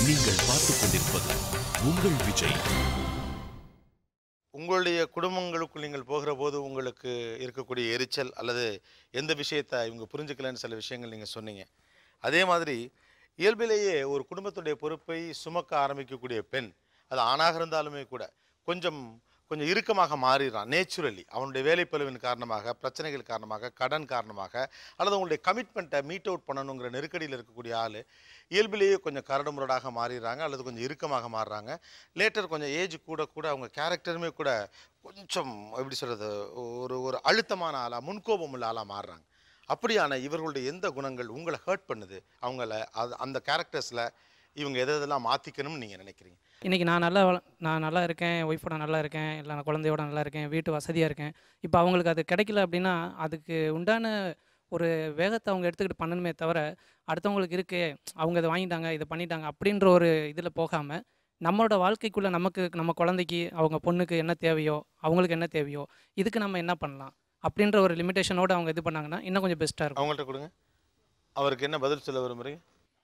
நீங்கள் பார்த்துக் கொண்டிருப்பது உங்கள் விஜய் உங்களுடைய குடும்பங்களுக்குள் நீங்கள் போகிற போது உங்களுக்கு இருக்கக்கூடிய எரிச்சல் அல்லது எந்த விஷயத்தை இவங்க புரிஞ்சுக்கலன்னு சில விஷயங்கள் நீங்கள் சொன்னீங்க அதே மாதிரி இயல்பிலேயே ஒரு குடும்பத்துடைய பொறுப்பை சுமக்க ஆரம்பிக்கக்கூடிய பெண் அது ஆணாக இருந்தாலுமே கூட கொஞ்சம் கொஞ்சம் இறுக்கமாக மாறிடுறான் நேச்சுரலி அவனுடைய வேலைப்பளுவின் காரணமாக பிரச்சனைகள் காரணமாக கடன் காரணமாக அல்லது உங்களுடைய கமிட்மெண்ட்டை மீட் அவுட் பண்ணணுங்கிற நெருக்கடியில் இருக்கக்கூடிய ஆள் இயல்பிலேயே கொஞ்சம் கரடுமுரடாக மாறிடுறாங்க அல்லது கொஞ்சம் இறுக்கமாக மாறுறாங்க லேட்டர் கொஞ்சம் ஏஜ் கூட கூட அவங்க கேரக்டருமே கூட கொஞ்சம் எப்படி சொல்கிறது ஒரு ஒரு அழுத்தமான ஆளாக முன்கோபம் உள்ள ஆளாக மாறுறாங்க அப்படியான இவர்களுடைய எந்த குணங்கள் உங்களை ஹர்ட் பண்ணுது அவங்கள அது அந்த கேரக்டர்ஸில் இவங்க எதை எதெல்லாம் மாற்றிக்கணும்னு நீங்கள் நினைக்கிறீங்க இன்றைக்கி நான் நல்லா வள- நான் நல்லா இருக்கேன் ஒய்ஃபோட நல்லா இருக்கேன் இல்லை நான் குழந்தையோட நல்லா இருக்கேன் வீட்டு வசதியாக இருக்கேன் இப்போ அவங்களுக்கு அது கிடைக்கல அப்படின்னா அதுக்கு உண்டான ஒரு வேகத்தை அவங்க எடுத்துக்கிட்டு பண்ணணுமே தவிர அடுத்தவங்களுக்கு இருக்கு அவங்க இதை வாங்கிட்டாங்க இதை பண்ணிட்டாங்க அப்படின்ற ஒரு இதில் போகாமல் நம்மளோட வாழ்க்கைக்குள்ளே நமக்கு நம்ம குழந்தைக்கு அவங்க பொண்ணுக்கு என்ன தேவையோ அவங்களுக்கு என்ன தேவையோ இதுக்கு நம்ம என்ன பண்ணலாம் அப்படின்ற ஒரு லிமிட்டேஷனோட அவங்க இது பண்ணாங்கன்னா இன்னும் கொஞ்சம் பெஸ்ட்டாக இருக்கும் அவங்கள்ட்ட கொடுங்க அவருக்கு என்ன பதில் சொல்ல விரும்புறீங்க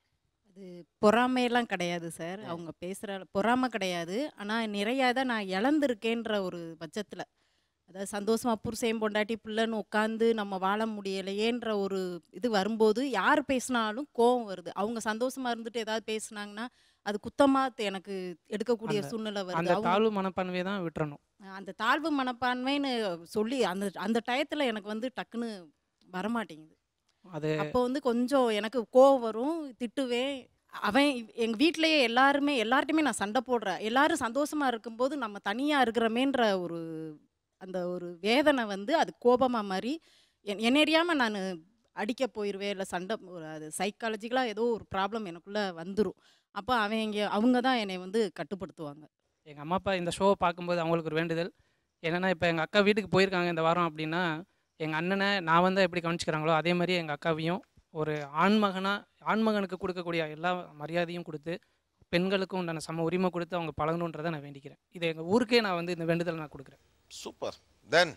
அது பொறாமையெல்லாம் கிடையாது சார் அவங்க பேசுகிற பொறாமை கிடையாது ஆனால் நிறையா தான் நான் இழந்திருக்கேன்ற ஒரு பட்சத்தில் அதாவது சந்தோஷமாக புருஷன் பொண்டாட்டி பிள்ளைன்னு உட்காந்து நம்ம வாழ முடியலையேன்ற ஒரு இது வரும்போது யார் பேசினாலும் கோவம் வருது அவங்க சந்தோஷமா இருந்துட்டு ஏதாவது பேசுனாங்கன்னா அது குத்தமாக எனக்கு எடுக்கக்கூடிய அந்த- சூழ்நிலை அந்த வருது அவங்க- தாழ்வு மனப்பான்மையை தான் விட்டுறணும் அந்த தாழ்வு மனப்பான்மைன்னு சொல்லி அந்த அந்த டயத்தில் எனக்கு வந்து டக்குன்னு வரமாட்டேங்குது அது அப்போ வந்து கொஞ்சம் எனக்கு கோவம் வரும் திட்டுவேன் அவன் இவ்- எங்க வீட்லயே எல்லாருமே எல்லார்ட்டையுமே நான் சண்டை போடுறேன் எல்லாரும் சந்தோஷமா இருக்கும்போது நம்ம தனியா இருக்கிறோமேன்ற ஒரு அந்த ஒரு வேதனை வந்து அது கோபமா மாதிரி என் என்ன அறியாம நான் அடிக்க போயிடுவேன் இல்லை சண்டை ஒரு அது சைக்காலஜிக்கலாக ஏதோ ஒரு ப்ராப்ளம் எனக்குள்ள வந்துடும் அப்போ அவன் இங்கே அவங்க தான் என்னை வந்து கட்டுப்படுத்துவாங்க எங்கள் அம்மா அப்பா இந்த ஷோவை பார்க்கும்போது அவங்களுக்கு ஒரு வேண்டுதல் என்னென்னா இப்போ எங்கள் அக்கா வீட்டுக்கு போயிருக்காங்க இந்த வாரம் அப்படின்னா எங்கள் அண்ணனை நான் வந்து எப்படி கவனிச்சுக்கிறாங்களோ அதே மாதிரி எங்கள் அக்காவையும் ஒரு ஆண்மகனாக ஆண்மகனுக்கு கொடுக்கக்கூடிய எல்லா மரியாதையும் கொடுத்து பெண்களுக்கும் உண்டான சம உரிமை கொடுத்து அவங்க பழகணுன்றதை நான் வேண்டிக்கிறேன் இது எங்கள் ஊருக்கே நான் வந்து இந்த வேண்டுதலை நான் கொடுக்குறேன் சூப்பர் தென்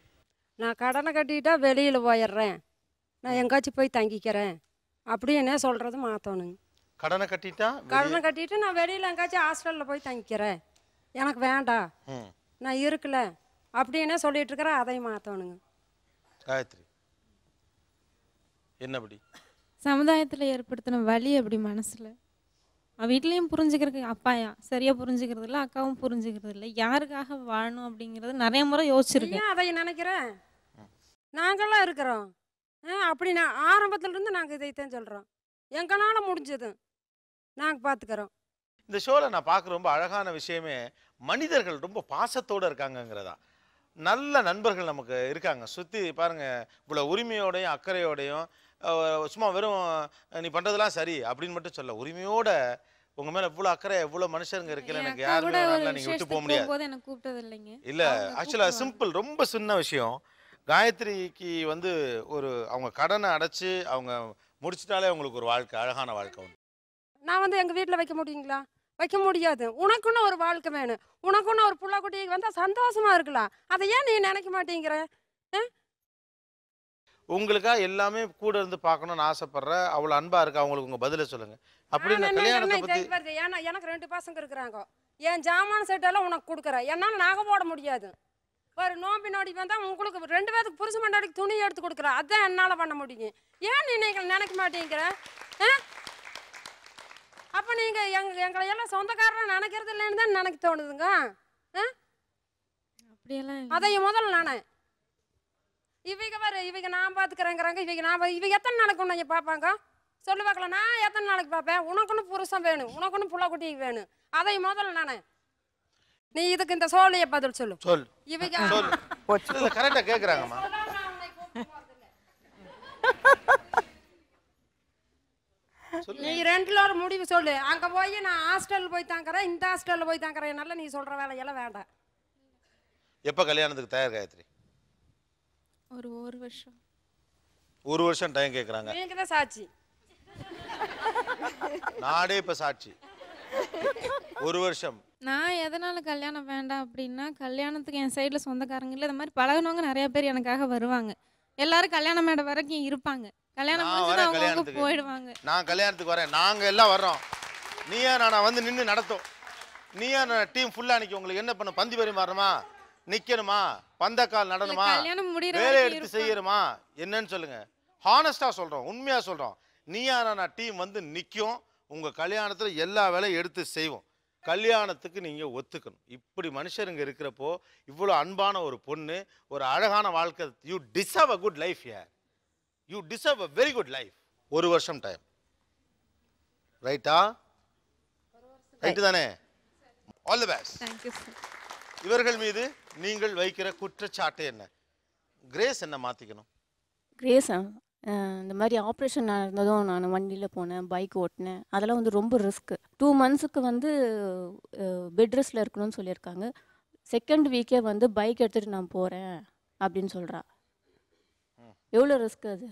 நான் கடனை கட்டிட்டா வெளியில் போயிடுறேன் நான் எங்காச்சும் போய் தங்கிக்கிறேன் அப்படின்னே சொல்கிறது மாற்றணுங்க கடனை கட்டிட்டா கடனை கட்டிட்டு நான் வெளியில் எங்காச்சும் ஹாஸ்டலில் போய் தங்கிக்கிறேன் எனக்கு வேண்டாம் ம் நான் இருக்கல அப்படின்னே சொல்லிட்டு இருக்கிறேன் அதையும் மாற்றணுங்க காயத்ரி என்னபடி சமுதாயத்தில் ஏற்படுத்தின வலி அப்படி மனசில் வீட்லேயும் புரிஞ்சுக்கிறதுக்கு அப்பாயா சரியாக புரிஞ்சுக்கிறது இல்லை அக்காவும் புரிஞ்சுக்கிறது இல்லை யாருக்காக வாழணும் அப்படிங்கிறது நிறைய முறை யோசிச்சிருக்கேன் ஏன் அதை நினைக்கிறேன் நாங்களாம் இருக்கிறோம் ஆ, அப்படி நான் ஆரம்பத்துல இருந்து நாங்கள் இதைத்தான் சொல்கிறோம் எங்களால் முடிஞ்சது நாங்கள் பார்த்துக்கிறோம் இந்த ஷோவில் நான் பார்க்குற ரொம்ப அழகான விஷயமே மனிதர்கள் ரொம்ப பாசத்தோடு இருக்காங்கங்கிறதா நல்ல நண்பர்கள் நமக்கு இருக்காங்க சுற்றி பாருங்கள் இவ்வளோ உரிமையோடையும் அக்கறையோடையும் அஹ், சும்மா வெறும் அஹ், நீ பண்ணுறதெல்லாம் சரி அப்படின்னு மட்டும் சொல்ல உரிமையோட உங்கள் மேலே இவ்வளோ அக்கறை இவ்வளோ மனுஷருங்க இருக்கல என் எனக்கு அக்கா கூட யாருமே ஒரு வேணாம் நீங்கள் விட்டு போக விசேஷத்துக்கு முடியாது போகும்போது எனக்கு கூப்பிட்டது இல்லைங்க இல்லை அவங்க ஆக்சுவலாக கூப்பிடுவாங்க. சிம்பிள் ரொம்ப சின்ன விஷயம் காயத்ரிக்கு வந்து ஒரு அவங்க கடனை அடைச்சி அவங்க முடிச்சிட்டாலே அவங்களுக்கு ஒரு வாழ்க்கை அழகான வாழ்க்கை உண்டு நான் வந்து எங்கள் வீட்டில் வைக்க முடியுங்களா வைக்க முடியாது உனக்குன்னு ஒரு வாழ்க்கை வேணும் உனக்குன்னு ஒரு புள்ள குட்டி வந்தால் சந்தோஷமா இருக்கலாம் அதை ஏன் நீ நினைக்க மாட்டேங்கிற உங்களுக்கா எல்லாமே கூட இருந்து பார்க்கணும்னு ஆசைப்படுற அவ்வளோ அன்பா இருக்கா அவங்களுக்கு உங்க பதில சொல்லுங்க அப்படின்னு நான் என்ன- கல்யாணத்தை என்ன பத்தி இது வருது? ஏன்னா எனக்கு ரெண்டு பசங்க இருக்கிறாங்க என் ஜாமான் செட்டெல்லாம் உனக்கு கொடுக்குறேன் என்னால் நகை போட முடியாது ஒரு நோம்பி நோடி வந்தால் உங்களுக்கு ரெண்டு பேருக்கு புருஷ மண்டாடிக்கு துணி எடுத்து கொடுக்குறேன் அதான் என்னால் பண்ண முடியும் ஏன் நீ நீங்கள் நினைக்க மாட்டேங்கிற ஆ அப்போ நீங்கள் எங்க எங்களை எல்லாம் சொந்தக்காரன் நினைக்கிறது இல்லைன்னு தான் நினைக்க தோணுதுங்க ஆ அப்படியெல்லாம் இல்லை. அதையும் முதல்ல நானே இவங்க பாரு இவங்க நான் பார்த்துக்கிறேங்கிறாங்க இவங்க நான் பா- இவங்க எத்தனை நாளைக்கு உன்னை பார்ப்பாங்க சொல்லு பார்க்கலாம் நான் எத்தனை நாளைக்கு பார்ப்பேன் உனக்குன்னு புருஷன் வேணும் உனக்குன்னு புள்ள குட்டி வேணும் அதையும் முதல்ல நானே நீ இதுக்கு இந்த சோழிய பதில் சொல்லு சொல் இவங்க சொல் இல்ல கரெக்டா கேக்குறாங்கம்மா நீ ரெண்டுல ஒரு முடிவு சொல்லு அங்க போய் நான் ஹாஸ்டல் போய் தாங்கிறேன் இந்த ஹாஸ்டல்ல போய் தாங்கிறேன் நல்லா நீ சொல்ற வேலையெல்லாம் வேண்டாம் எப்ப கல்யாணத்துக்கு தயார் காயத்ரி ஒரு ஒரு வருஷம் ஒரு வருஷம் டைம் கேக்குறாங்க நீங்க தான் சாட்சி நாடே இப்ப சாட்சி ஒரு வருஷம் நான் எதனால கல்யாணம் வேண்டாம் அப்படின்னா கல்யாணத்துக்கு என் சைடில் சொந்தக்காரங்க இல்லை இந்த மாதிரி பழகுனவங்க நிறைய பேர் எனக்காக வருவாங்க எல்லாரும் கல்யாண மேடை வரைக்கும் இருப்பாங்க கல்யாணம் நான் முடிஞ்சது வரேன் அவங்கவுங்க கல்யாணத்துக்கு. போயிடுவாங்க நான் கல்யாணத்துக்கு வரேன் நாங்க எல்லாம் வர்றோம் நீயா நானா வந்து நின்று நடத்தும் நீயா நான் டீம் ஃபுல்லாக நிற்க உங்களுக்கு என்ன பண்ண பந்தி பரிமாறணுமா நிற்கணுமா பந்தக்கால் நடணுமா கல்யாணம் முடிகிற வேலை வரைக்கும் எடுத்து இருப்பேன். செய்யணுமா என்னன்னு சொல்லுங்க ஹானஸ்டா சொல்றோம் உண்மையா சொல்றோம் நீயா நான் டீம் வந்து நிற்கும் உங்க கல்யாணத்துல எல்லா வேலையும் எடுத்து செய்வோம் கல்யாணத்துக்கு நீங்க ஒத்துக்கணும் இப்படி மனுஷருங்க இருக்கிறப்போ இவ்வளோ அன்பான ஒரு பொண்ணு ஒரு அழகான வாழ்க்கை you deserve a good life யார் you deserve a very good life ஒரு வருஷம் டைம் ரைட்டா ரைட்டு தானே all the best thank you sir இவர்கள் மீது நீங்கள் வைக்கிற குற்றச்சாட்டு என்ன கிரேஸ் என்ன மாத்திக்கணும் கிரேஸா இந்த மாதிரி ஆப்ரேஷன் நடந்ததும் நான் வண்டியில் போனேன் பைக் ஓட்டினேன் அதெல்லாம் வந்து ரொம்ப ரிஸ்க்கு டூ மந்த்ஸுக்கு வந்து பெட் ரெஸ்ட்டில் இருக்கணும்னு சொல்லியிருக்காங்க செகண்ட் வீக்கே வந்து பைக் எடுத்துகிட்டு நான் போகிறேன் அப்படின்னு சொல்கிறா எவ்வளோ ரிஸ்க் அது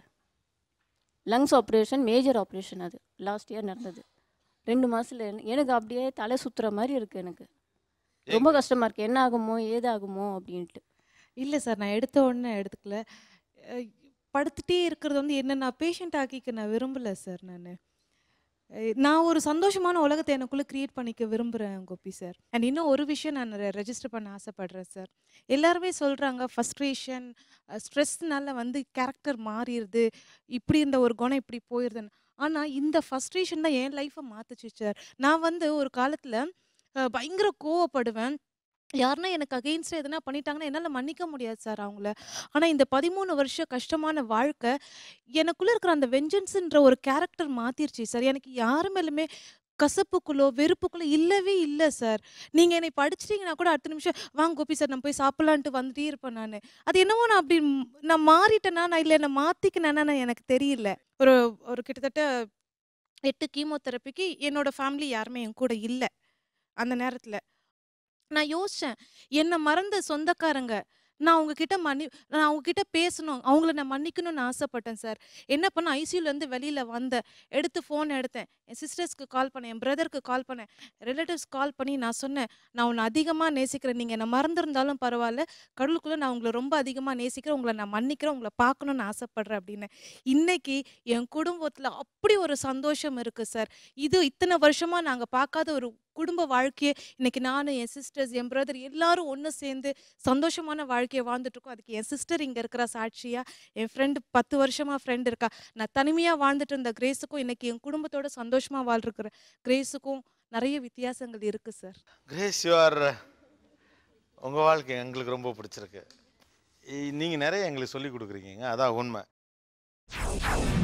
லங்ஸ் ஆப்ரேஷன் மேஜர் ஆப்ரேஷன் அது லாஸ்ட் இயர் நடந்தது ரெண்டு மாதத்தில் எனக்கு அப்படியே தலை சுற்றுற மாதிரி இருக்குது எனக்கு ரொம்ப கஷ்டமாக இருக்குது என்ன ஆகுமோ ஏதாகுமோ அப்படின்ட்டு இல்லை சார் நான் எடுத்த உடனே எடுத்துக்கல அஹ் படுத்துட்டே இருக்கிறது வந்து என்ன நான் பேஷண்ட் ஆக்கிக்க நான் விரும்பலை சார் நான் நான் ஒரு சந்தோஷமான உலகத்தை எனக்குள்ளே க்ரியேட் பண்ணிக்க விரும்புகிறேன் கோபி சார் அண்ட் இன்னும் ஒரு விஷயம் நான் ரெஜிஸ்டர் பண்ண ஆசைப்படுறேன் சார் எல்லாருமே சொல்கிறாங்க ஃபஸ்ட்ரேஷன் ஸ்ட்ரெஸ்னால வந்து கேரக்டர் மாறிடுது இப்படி இருந்த ஒரு குணம் இப்படி போயிடுதுன்னு ஆனால் இந்த ஃபஸ்ட்ரேஷன் தான் என் லைஃப்பை மாற்றுச்சு சார் நான் வந்து ஒரு காலத்தில் பயங்கர கோவப்படுவேன் யாருன்னா எனக்கு அகெயின்ஸ்டாக எதனா பண்ணிட்டாங்கன்னா என்னால் மன்னிக்க முடியாது சார் அவங்கள ஆனால் இந்த பதிமூணு வருஷம் கஷ்டமான வாழ்க்கை எனக்குள்ளே இருக்கிற அந்த வெஞ்சன்ஸுன்ற ஒரு கேரக்டர் மாற்றிருச்சு சார் எனக்கு யாரு மேலுமே கசப்புக்குள்ளோ வெறுப்புக்குள்ளோ இல்லவே இல்லை சார் நீங்கள் என்னை படிச்சிட்டிங்கன்னா கூட அடுத்த நிமிஷம் வாங்க கோபி சார் நான் போய் சாப்பிட்லான்ட்டு வந்துட்டே இருப்பேன் நான் அது என்னவோ நான் அப்படி ம்- நான் மாறிட்டேனா நான் இல்லை என்னை மாற்றிக்கினேன்னா நான் எனக்கு தெரியல ஒரு ஒரு கிட்டத்தட்ட எட்டு கீமோதெரப்பிக்கு என்னோட ஃபேமிலி யாருமே என் கூட இல்லை அந்த நேரத்தில் நான் யோசித்தேன் என்னை மறந்த சொந்தக்காரங்க நான் உங்ககிட்ட மன்னி நான் அவங்கக்கிட்ட பேசணும் அவங்கள நான் மன்னிக்கணும்னு ஆசைப்பட்டேன் சார் என்ன பண்ண ஐசியூலேருந்து வெளியில் வந்தேன் எடுத்து ஃபோன் எடுத்தேன் என் சிஸ்டர்ஸ்க்கு கால் பண்ணேன் என் பிரதருக்கு கால் பண்ணேன் ரிலேட்டிவ்ஸ் கால் பண்ணி நான் சொன்னேன் நான் உன்னை அதிகமாக நேசிக்கிறேன் நீங்கள் என்னை மறந்துருந்தாலும் பரவாயில்ல கடவுளுக்குள்ளே நான் உங்களை ரொம்ப அதிகமாக நேசிக்கிறேன் உங்களை நான் மன்னிக்கிறேன் உங்களை பார்க்கணும்னு ஆசைப்பட்றேன் அப்படின்னு இன்னைக்கு என் குடும்பத்தில் அப்படி ஒரு சந்தோஷம் இருக்குது சார் இது இத்தனை வருஷமாக நாங்கள் பார்க்காத ஒரு குடும்ப வாழ்க்கையை இன்னைக்கு நான் என் சிஸ்டர்ஸ் என் பிரதர் எல்லாரும் ஒன்று சேர்ந்து சந்தோஷமான வாழ்க்கையை வாழ்ந்துட்டு இருக்கோம் அதுக்கு என் சிஸ்டர் இங்கே இருக்கிற சாட்சியா என் ஃப்ரெண்டு பத்து வருஷமா ஃப்ரெண்ட் இருக்கா நான் தனிமையாக வாழ்ந்துட்டு இருந்த கிரேஸுக்கும் இன்னைக்கு என் குடும்பத்தோட சந்தோஷமா வாழ்ந்துருக்கிற கிரேஸுக்கும் நிறைய வித்தியாசங்கள் இருக்கு சார் கிரேஸ் யூஆர் உங்கள் வாழ்க்கை எங்களுக்கு ரொம்ப பிடிச்சிருக்கு நீங்கள் நிறைய எங்களுக்கு சொல்லி கொடுக்குறீங்க அதான் உண்மை